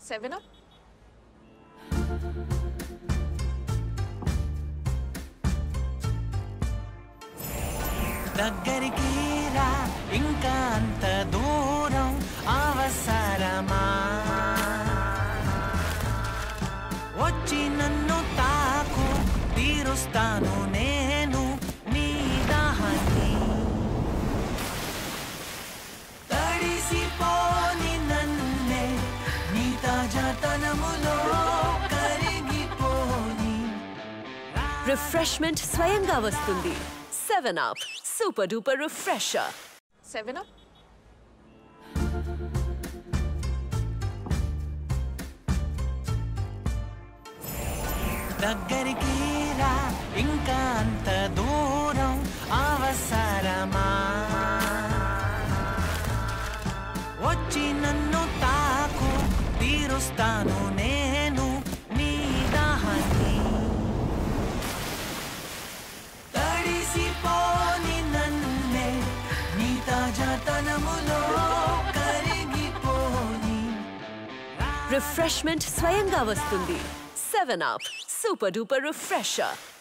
seven up దగ్గరికి రా ఇంకా అంత దూరం అవసరమా వచ్చి నన్ను తాకు తీరుస్తాను నేను నీ దాహాన్ని తడిసిపోని నన్నే నీ తాజాతనములో కరిగిపోని రిఫ్రెష్మెంట్ స్వయంగా వస్తుంది seven up super duper refresher seven up దగ్గరికి రా ఇంకా అంత దూరం అవసరమా వచ్చి నన్ను తాకు తీరుస్తాను నేను నీ దాహాన్ని తడిసిపోని నన్నే నీ తాజాతనములో కరిగిపోని రిఫ్రెష్మెంట్ స్వయంగా వస్తుంది seven up super duper refresher